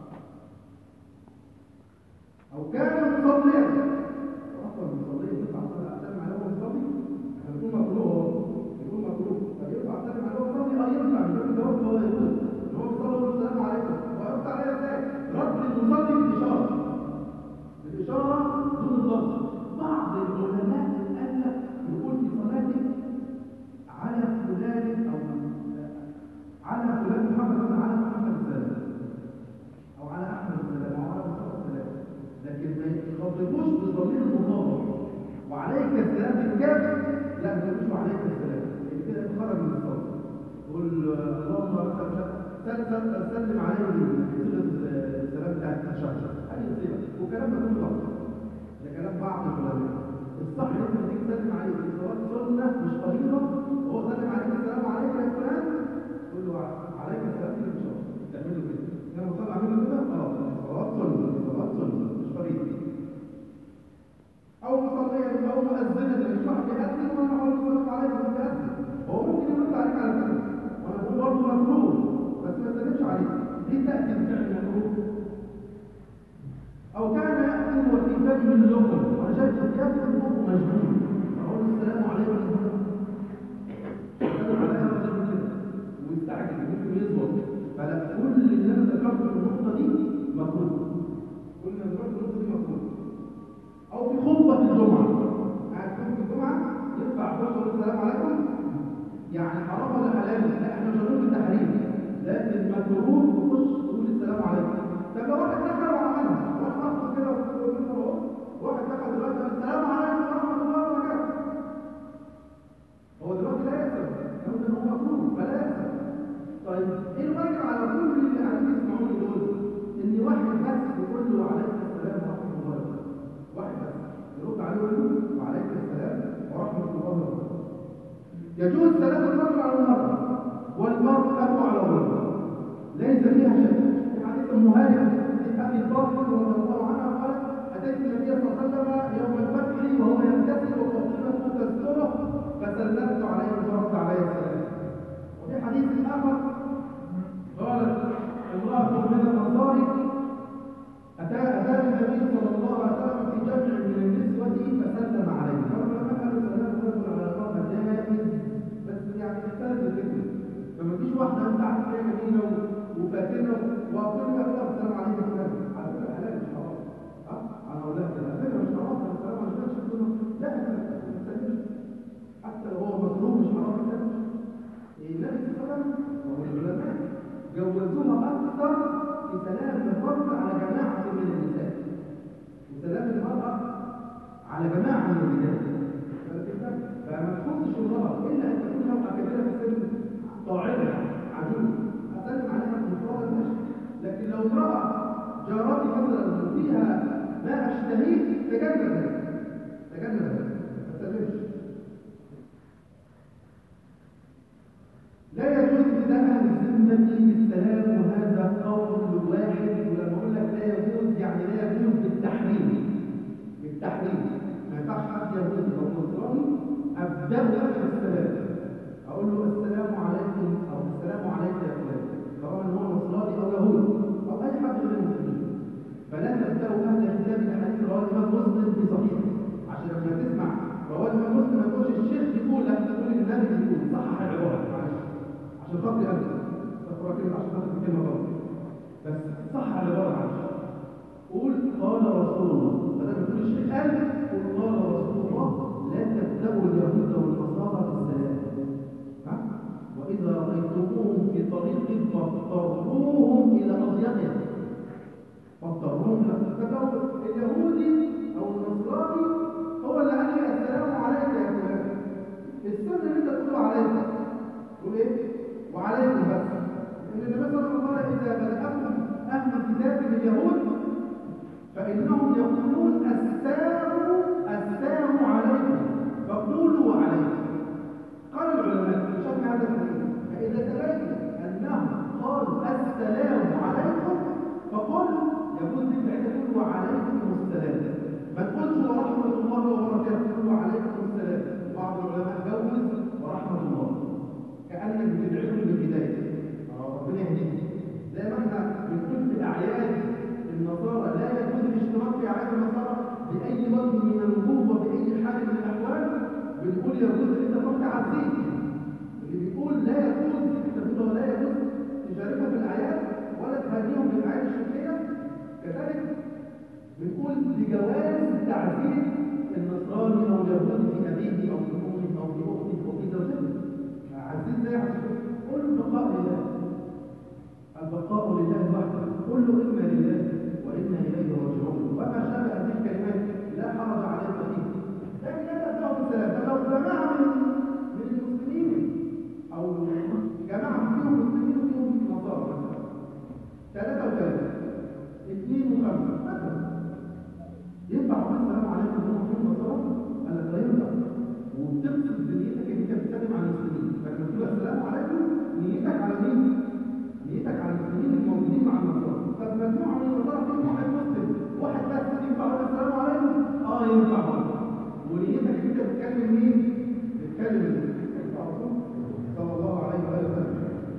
Speaker 2: او كان مصليا اصلا مصليا ينفع اسلم عليه وهو مصلي احنا بنقول مكروه بنقول مكروه فينفع اسلم عليه وهو مصلي اه ينفع يقول جواب هو يقول هو بيصلي السلام عليكم ويرد عليها ازاي؟ رد المصلي بالاشاره بالاشاره دون الضغط بعض العلماء قال لك يقول في صلاته على فلان او على فلان محمد مثلا على محمد السلام او على احمد السلام او على مصطفى السلام لكن ما يخاطبوش بضمير المخاطب وعليك السلام بالكاف لا ما يقولوش وعليك السلام لان كده خرج من الصلاه قول اللهم سلم عليه بصيغه السلام بتاعت التشهد هذه الصيغه والكلام ده كله غلط ده كلام بعض العلماء الصح ان انت تيجي تسلم عليه في صلاه سنه مش فريضه وهو سلم عليك السلام عليك يا فلان تقول له عليك السلام كده مش شرط تعمله كده لما صلى اعمله كده خلاص صلاه سنه صلاه سنه مش فريضه او مصليا او مؤذنا مش واحد بيأذن وانا اقول له عليك وهو بيأذن هو ممكن يرد عليك على كده وانا بقول برضه مكروه بس ما تسلمش عليه دي تأتي بفعل مكروه أو كان يأكل وفي فمه اللقم وأنا شايف يأكل وهو مجنون أقول السلام عليكم السلام عليكم ويستعجل ممكن يصبر فلا كل اللي أنا ذكرته في النقطة دي مكروه كل اللي ذكرته في النقطة دي مكروه يجوز سلام الرجل على المرأة والمرأة على الرجل ليس فيها شك في حديث المهاجر في أبي الفاضل رضي الله عنها قال أتيت النبي صلى الله عليه وسلم يوم الفتح وهو يغتسل وفاطمة تستره فسلمت عليه فرد عليه السلام وفي حديث آخر قالت امرأة من الأنصار أتى أتى النبي صلى الله عليه وسلم في جمع من النسوة فسلم عليه فالعلماء قالوا سلام الرجل على المرأة جائز بس يعني اختلف الفكر فما تجيش واحدة أنت عارف فيها جميلة وفاتنة وأقول لها كده السلام عليكم السلام على فكرة حلال مش حرام ها أنا أقول لها كده على فكرة مش حرام أنا السلام عليكم مش تقول لا ما تسلمش حتى لو هو مطلوب مش حرام ما تسلمش النبي صلى الله عليه وسلم والعلماء جوزوها أكثر في سلام الرجل على جماعة من النساء وسلام المرأة على جماعة من الرجال فما تخصش المرأة إلا أن تكون مرأة كبيرة في السن طاعنة عجوز أسلم عليها مفردا ماشي لكن لو امرأة جارتي مثلا وفيها ما أشتهيه تجنب ذلك تجنب ذلك ما تسلمش لا يجوز بدأ أهل الذمة بالسلام وهذا قول واحد ولما أقول لك لا يجوز يعني لا يجوز بالتحريم بالتحريم ما ينفعش حد يهودي أو نصراني أبدأ له بالسلام أقول له السلام عليكم أو السلام عليك يا فلان سواء هو نصراني أو يهودي أو أي حد غير المسلمين فلا تبدأوا أهل الكتاب بحديث رواه الإمام مسلم في صحيحه عشان لما تسمع رواه الإمام مسلم ما تقولش الشيخ بيقول لا تقول النبي بيقول صحح العبارة معلش عشان خاطري أنا استغفر كلمة عشان خاطر كلمة غلط بس صح العبارة معلش قول قال رسول الله بدل ما تقول الشيخ قال قول قال رسول الله لا تبدأوا اليهود والنصارى بالسلام ها؟ وإذا رأيتموهم في طريق فاضطروهم إلى أضيقها فاضطروهم إلى تبدأوا اليهودي أو النصراني هو اللي قال لي السلام عليك يا فلان السنة اللي أنت تقوله عليك تقول إيه؟ وعليكم بس إن النبي صلى الله عليه وسلم إذا بدأكم أهل الكتاب من اليهود فإنهم يقولون السلام السلام عليكم فقولوا عليكم قال العلماء شرح هذا الحديث فإذا تبين أنهم قالوا السلام عليكم فقل يقول ذكر عند تقول وعليكم السلام ما تقولش ورحمة الله وبركاته تقول وعليكم السلام بعض العلماء جوز ورحمة الله كأنك بتدعيهم بالبداية ربنا يهديك زي ما احنا بنقول في أعياد النصارى لا يجوز الاشتراك في أعياد النصارى بأي وجه من الوجوه وبأي حال من الأحوال بنقول يجوز ان انت تروح تعزيه اللي بيقول لا يجوز تقول لا يجوز تشاركهم في الأعياد ولا تهديهم في الأعياد الشركية كذلك بنقول لجواز تعزيه النصراني أو اليهودي في أبيه أو في أمه أو في أخته أو في زوجته عزيز زي عزيز قل البقاء لله البقاء لله وحده كل إنا لله وإنا إليه راجعون وما شابه هذه الكلمات لا حرج عليك فيه لكن لا تبدأ بالسلام فلو جماعة من من المسلمين أو جماعة فيهم مسلمين وفيهم نصارى مثلا ثلاثة وثلاثة اثنين وخمسة مثلا ينفع أقول السلام عليكم هم فيهم نصارى؟ قال لك لا ينفع وبتقصد بنيتك ان انت بتسلم على المسلمين فلما تقول السلام عليكم نيتك على مين؟ نيتك على المسلمين الموجودين مع النصارى طب مجموعه من النصارى فيهم واحد مسلم واحد بس ينفع يقول السلام عليكم؟ اه ينفع برضه ونيتك ان انت بتكلم مين؟ بتكلم الرسول صلى الله عليه واله وسلم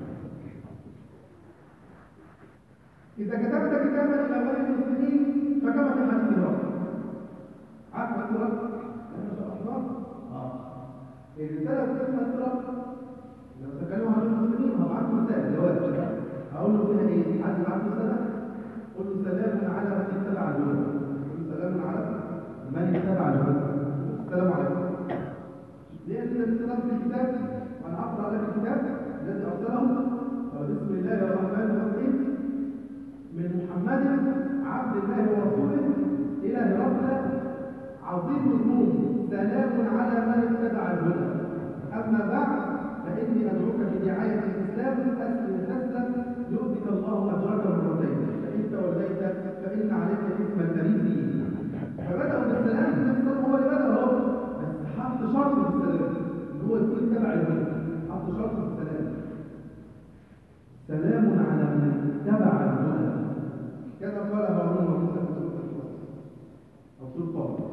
Speaker 2: إذا كتبت كتابا إلى غير المسلمين فكما في حديث الرب عارف حديث الرب؟ الرسالة بتسمى الرب لو تكلموا عن المسلمين هبعت رسالة جواب هقول له فيها ايه؟ حد يبعت له رسالة؟ قل له سلام على من اتبع الهدى قل له سلام على من اتبع الهدى السلام عليكم لأن السلام في الكتاب وأنا أقرأ لك الكتاب الذي أرسله بسم الله الرحمن الرحيم من محمد عبد الله ورسوله إلى هرقل عظيم الروم سلام على من اتبع الهدى أما بعد فإني أدعوك في دعاية الإسلام أسلم تسلم يؤتك الله أجرك مرتين فإن توليت فإن عليك اسم الكريم فبدأوا بالسلام النبي صلى الله عليه وسلم هو اللي بدأ اهو بس حط شرط في السلام إن هو يكون اتبع الهدى حط شرط السلام سلام على من اتبع الهدى كذا قال هارون وموسى في سوره القصص او سوره طه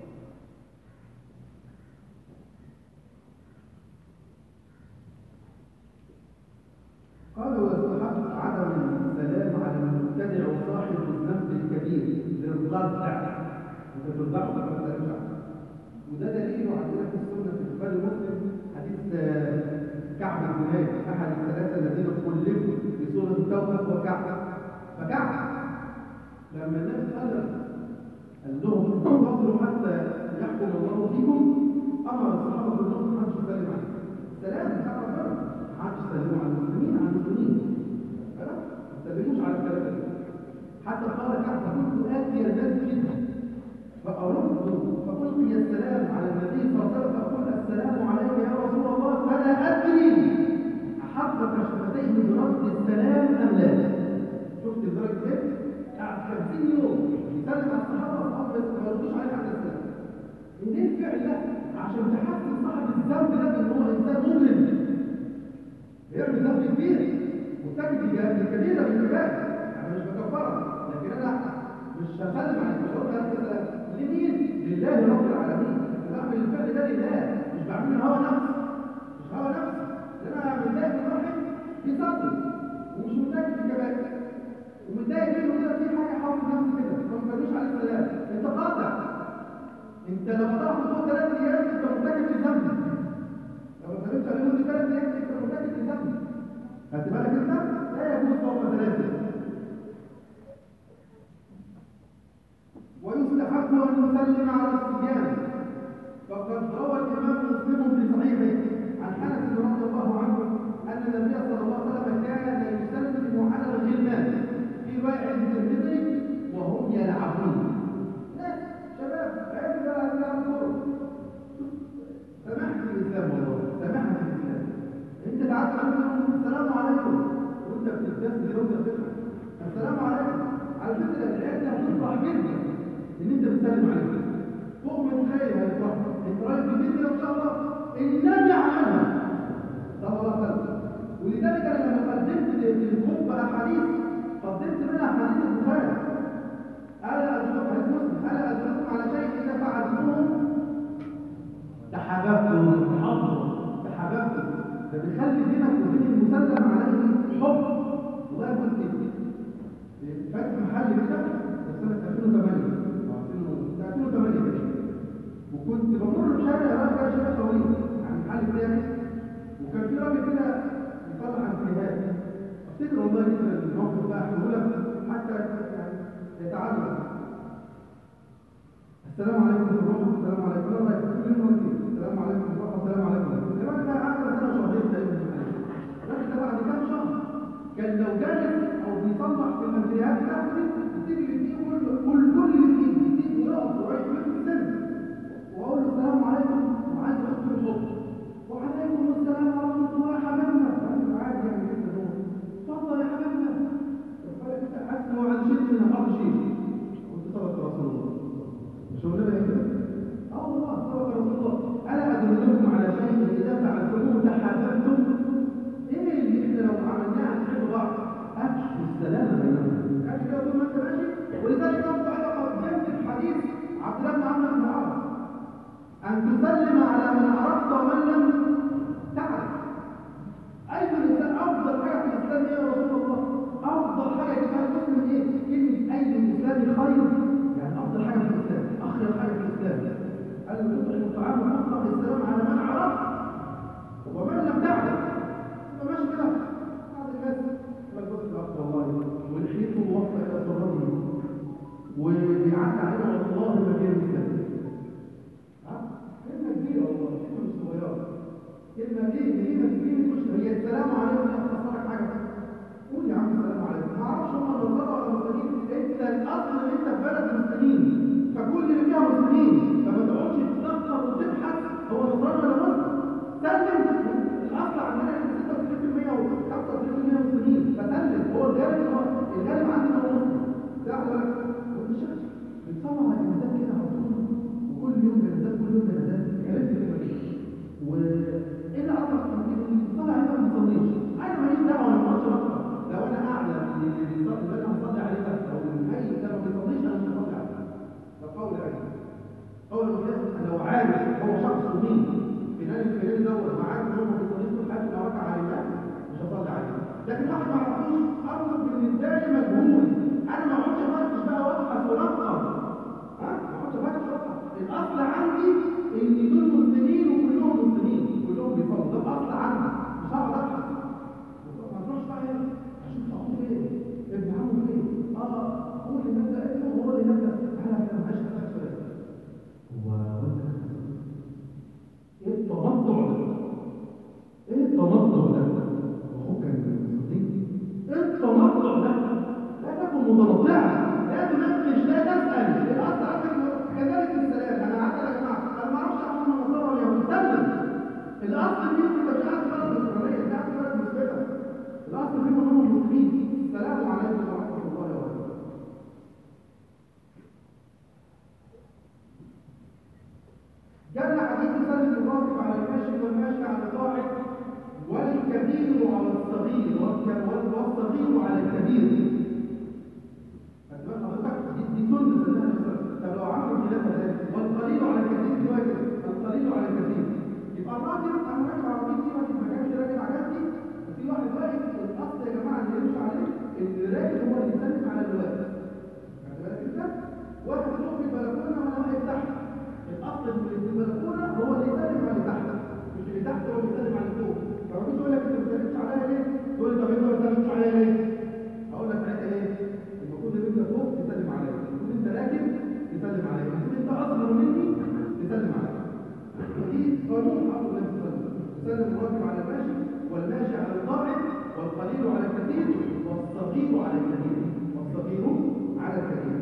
Speaker 2: قال ويستحق عدم السلام على المبتدع وصاحب الذنب الكبير للردع انت تردعه فما تسلمش وده دليل عندنا في السنه في البخاري ومسلم حديث كعب بن مالك احد الثلاثه الذين خلفوا في سوره التوبه هو كعب فكعب لما النبي قال قال لهم انتظروا حتى يحكم الله فيكم امر الصحابه كلهم ما حدش يسلم عليه سلام بتاع ربنا ما حدش يسلموا على المسلمين على المسلمين خلاص ما تسلموش على الكلام ده حتى قال كعب كنت اتي المسجد فأرد فألقي السلام على النبي صلى الله عليه وسلم فأقول السلام عليك يا رسول الله فلا أدري أحرك شفتيه برد السلام أم لا شفت لدرجة إيه؟ قعد 50 يوم يسلم على الصحابة والصحابة بس ما يردوش عليه على السلام ليه الفعل ده؟ عشان تحسن صاحب الذنب ده بأن هو إنسان مجرم بيعمل ذنب كبير مرتكب الكبيرة من الكبائر أنا مش بكفرها لكن أنا مش هسلم على الكفار لمين؟ لله رب العالمين انا بعمل الفعل ده لله مش بعمله هوى نفس مش هوى نفس انا متضايق من واحد بيصلي ومش متضايق في الكبائر ومتضايق منه كده في حاجه حاطط نفسي كده فما تقولوش عليه السلام انت قاطع انت لو قطعت فوق ثلاث ايام انت مرتكب لذنب لو ما سلمتش عليه مده ثلاث ايام انت مرتكب لذنب خدت بالك انت؟ لا يجوز فوق ثلاثه ويستحق أن نسلم على الصبيان فقد روى الإمام مسلم في صحيحه عن حنس رضي الله عنه أن النبي صلى الله عليه وسلم كان يسلم على الغلمان في رواية الترمذي وهم يلعبون ناس شباب عيب بقى يلعبوا كورة سمحت الإسلام والله سمحت الإسلام أنت تعالى تقول السلام عليكم وأنت بتبتسم كده وأنت بتضحك السلام عليكم على فكرة العيال هتفرح جدا ان انت بتسلم عليه فوق ما تتخيل هيفرح انت رايح في البيت ان شاء الله النبي عملها صلى الله عليه وسلم ولذلك انا لما قدمت للخطبه احاديث قدمت منها حديث البخاري الا ادلكم حديث مسلم الا ادلكم على شيء اذا فعلتموه تحاببتم تحضروا تحاببتم ده بيخلي بينك وبين المسلم عليه حب والله كنت فاتح محل كده سنه 2008 2008 وكنت بمر بشارع راجل كده شارع طويل عن محل بتاعي وكان في راجل كده يطلع عن كلمات افتكر والله كده الموقف ده احكيه لك حتى يعني يتعلم السلام عليكم ورحمه الله السلام عليكم الله كل يوم مرتين السلام عليكم ورحمه الله السلام عليكم الراجل ده قعد سنه شهرين تقريبا الراجل ده بعد كام شهر كان لو جالس او بيصلح في المنزليات بتاعته تيجي فيه كل كل كل اللي فيه يجي يقف ورايح في السن واقول له السلام عليكم وعايز اخد الخط وعليكم السلام ورحمه الله يا حبيبنا عادي يعني كده هو اتفضل يا حبيبنا انت حاسس ان هو عايز شيء من حرب شيء قلت صدق رسول الله مش هو ده كده اه والله صدق رسول الله الا ادلكم على شيء اذا فعلتموه تحاببتم ايه اللي احنا لو عملناه هنحب بعض افشوا السلام بيننا عشان كده طول ما انت ماشي ولذلك رب انا قدمت الحديث عبد الله بن عمرو بن العاص ان تسلم على من عرفت ومن لم تعرف اي الانسان افضل حاجه في الاسلام ايه يا رسول الله افضل حاجه في المسلم ايه كلمه اي الاسلام خير يعني افضل حاجه في الاسلام اخير حاجه في الاسلام قال له تطعم الطعام وتقرا السلام على من عرفت ومن لم تعرف فماشي كده بعض الناس مجهود الوقت والله ولحيته موفق الى صراطه وبيعدي علينا والله ما كان مثال كلمه كبيره والله كلمه مش صغيره كلمه ليه كلمه كلمه مش هي السلام عليكم لا تخسرك حاجه قول يا عم السلام عليكم ما اعرفش هم النصارى ولا المسلمين انت الاصل ان انت في بلد مسلمين فكل اللي فيها مسلمين فما تقعدش تفكر وتبحث هو نصراني ولا مسلم سلم الاصل عندنا ان 96% و 95% مسلمين فسلم هو الغالب هو الغالب عندنا هو مسلم ده ولا ما تشكش بتصنع جنازات كده على طول وكل يوم جنازات كل يوم جنازات عرفت كده وايه اللي واحد ما اعرفوش امر بالنسبه لي مجهول انا ما اقعدش افتش بقى وابحث وانقر ها ما اقعدش افتش وابحث الاصل عندي ان دول مسلمين وكلهم مسلمين كلهم بيصلوا ده الاصل عندي مش هقعد ابحث ما تروحش بقى هنا اشوف اخوه فين ابن عمه فين اه هو اللي نبدا ابنه هو اللي نبدا انا ما ماشي اسالك سؤال هو وانت ايه التمطع ده ايه التمطع ده اخوك كان صديق ايه التمطع ده لا تكن متنطعا لا تناقش لا تسال الاصل عندك كذلك السلام انا عارف يا جماعه انا ما اعرفش اعمل النصارى ولا يهود سلم الاصل فيه انت مش قاعد بلد اسرائيليه انت قاعد بلد مسلمه الاصل فيه ان هم مسلمين السلام عليكم ورحمه الله وبركاته جاءنا حديث سلم الراكب على الماشي والماشي على القاعد والكبير على الصغير والك- والصغير على الكبير أتبقى حضرتك دي دي سنة سنة طب لو عملوا خلاف ذلك والقليل على الكثير دلوقتي القليل على الكثير يبقى الراجل انا راكب عربيتي راكب ما كانش راكب عجلتي وفي واحد واقف الاصل يا جماعه اللي يمشي عليه اللي راكب هو اللي يسلم على اللي واقف خدت بالك انت؟ واحد فوق في البلكونه وانا واقف تحت الاصل اللي في البلكونه هو اللي يسلم على اللي تحت مش اللي تحت هو اللي يسلم على اللي فوق فما فيش يقول لك انت ما بتسلمش عليا ليه؟ تقول لي طب انت ما بتسلمش عليا ليه؟ هقول لك ساعتها ايه؟ المفروض ان انت فوق تسلم عليا المفروض انت راكب تسلم عليا المفروض انت اصغر مني تسلم عليا ودي قانون حق الله تسلم تسلم الراكب على الماشي والماشي على القاعد والقليل على الكثير والصغير على الكثير والصغير على الكثير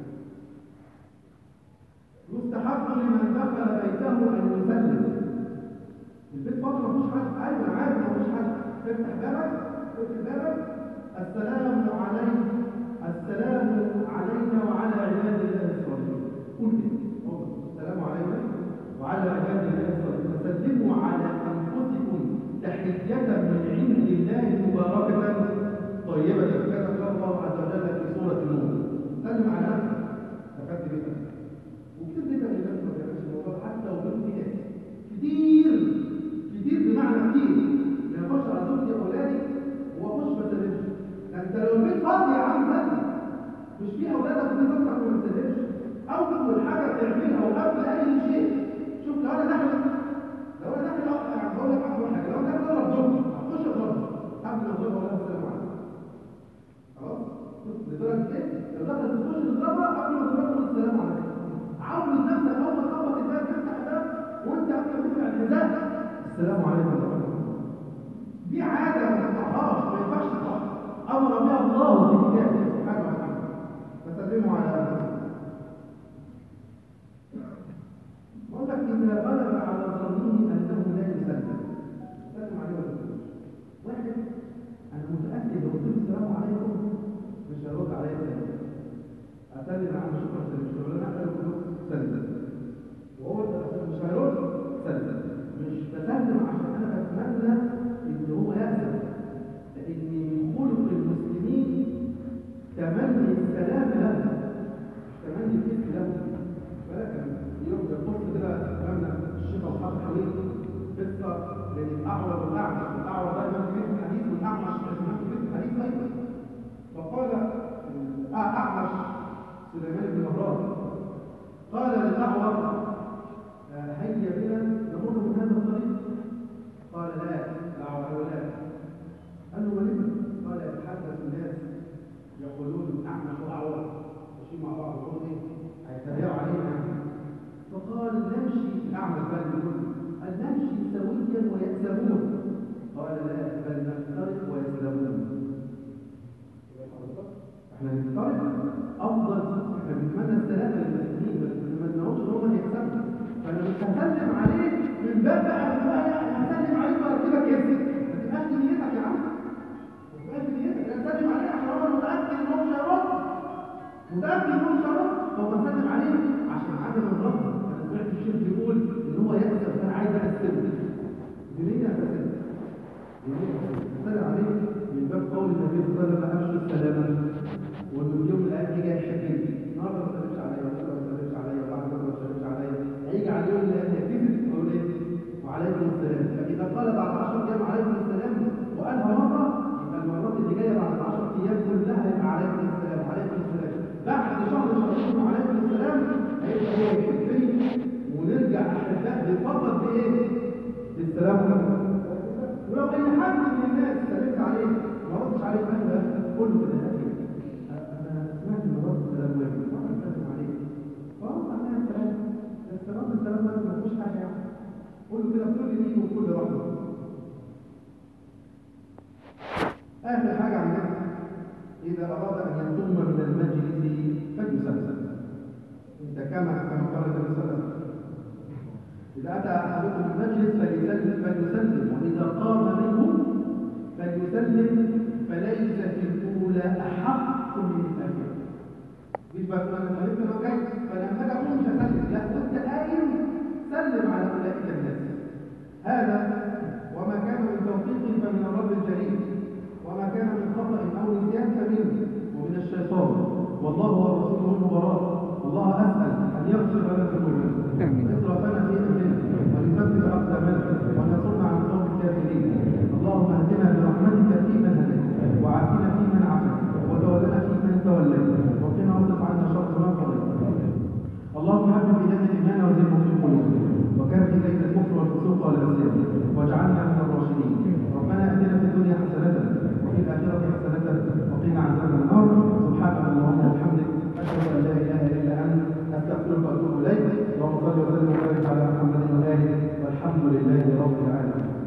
Speaker 2: يستحق لمن دخل بيته ان يسلم البيت فتره مفيش حد ايوه انا عارف مفيش حد افتح بابك افتح بابك السلام عليك السلام علينا وعلى عباد الله الصالحين قل كده السلام علينا وعلى عباد الله الصالحين فسلموا على انفسكم تحيه من عند الله مباركه طيبه كما قال الله عز وجل في سوره النور سلم على نفسك تفكر بك وكتير جدا من الناس ما بيعملش الموضوع حتى وبين في ناس كتير كتير بمعنى كتير انا اخش على زوجتي واولادي واخش ما اسلمش ده انت لو البيت فاضي يا عم سلم مش في اولادك وفي زوجتك وما تسلمش اول حاجه تعملها وقبل اي شيء شوف لو انا داخل لو انا داخل يعني بقول لك اول حاجه لو انا داخل اضرب زوجتي اخش اضرب قبل ما اضربها ولا السلام عليكم خلاص لدرجه ايه لو دخلت تخش تضربها قبل ما تضربها السلام عليكم عود نفسك اول ما تخبط الباب تفتح الباب وانت قبل ما تفتح الحزام السلام عليكم ورحمه الله دي عاده ما تقطعهاش ما ينفعش تقطعها امر بها الله في كتابه سبحانه وتعالى فسلموا على انفسكم بقول لك اذا غلب على ظنه انه لا يسلم سلم عليه ولا تسلم واحد انا متاكد لو قلت له السلام عليكم مش هيرد عليا تاني أسلم يا عم شكرا سلم شكرا أنا أقول له سلم وهو مش هيرد سلم مش بسلم عشان أنا بتمنى إن هو يأسف لأن من خلق المسلمين تمني السلام له مش تمني الإثم له بالك يوم ده القصة كده أمامنا الشيخ أصحاب الحويل قصة بين الأعور والأعمش الأعور ده إمام كبير في الحديث والأعمش إمام كبير في الحديث أيضا فقال أعمش سليمان بن مهران قال للأعور آه، هيا بنا نمر من هذا الطريق قال لا الأعور قال لا قال له ولما قال يتحدث الناس يقولون أعمش وأعور ماشيين مع بعض يقولوا إيه هيتريقوا علينا فقال نمشي الأعمش بقى يقول قال نمشي سويا ويأسمون قال لا بل نفترق ويسلمون احنا نفترض افضل احنا بنتمنى السلامه للمسلمين بس ما نتمناهوش ان هم يكسبوا فانا مش هسلم عليه من باب بقى ان هو يعني هسلم عليه بقى كده كسب ما تبقاش دي نيتك يا عم ما تبقاش دي نيتك انا هسلم عليه عشان هو متاكد ان هو مش هيرد متاكد ان هو مش هيرد فهو بسلم عليه عشان عدم الرد انا سمعت الشيخ بيقول ان هو يكسب فانا عايز اكسبه دي نيه هسلم دي نيه هسلم عليه من باب قول النبي صلى الله عليه وسلم افشوا السلامه وانه اليوم الايام دي جاي يحكي النهارده ما تسلمش عليا ولا ما تسلمش عليا وبعد كده ما تسلمش عليا هيجي على اليوم الايام يكذب ويقول ايه وعليكم السلام فاذا قال بعد 10 ايام عليكم السلام وقالها مره يبقى المرات اللي شرفهم عليكم السلام هيبقى هو يحبني ونرجع احباء بفقط بايه؟ بالسلام عليكم ولو ان حد من الناس سلمت عليه ما ردش عليه قال قول له كده يا اخي انا سمعت ان رد السلام واجب وانا سلم عليك فرد عليها السلام بس رد السلام واجب ما فيهوش حاجه يعني قول له كده بكل دين وبكل رحمه اخر حاجه عندنا اذا اراد ان يقوم من المجلس فليسلم انت كما كما قال النبي صلى الله عليه وسلم إذا أتى أحدكم المجلس فليسلم فليسلم وإذا قام منه فليسلم فليس في الأولى أحق من الآخرة مش بقى أنا خليت أنا جاي فلما أجي أقوم مش هسلم لا وأنت قايم سلم على أولئك الناس هذا وما كان من توفيق فمن الرب الكريم وما كان من خطأ أو نسيان فمنه ومن الشيطان والله ورسوله المباراه الله أسأل أن يغفر لنا ذنوبنا إسرافنا في أمرنا ويثبت أقدامنا وينصرنا على القوم الكافرين اللهم اهدنا برحمتك فيمن هديت وعافنا فيمن عافيت وتولنا فيمن توليت وقنا واصرف عنا شر ما قضيت اللهم حبب إلينا الإيمان وزينه في قلوبنا وكره إلينا الكفر والفسوق والعصيان واجعلنا من الراشدين ربنا آتنا في الدنيا حسنة وفي الآخرة حسنة وقنا عذاب النار سبحانك اللهم وبحمدك أشهد أن لا إله إلا أنت أستغفرك وأتوب إليك اللهم صل وسلم وبارك على محمد وآله والحمد لله رب العالمين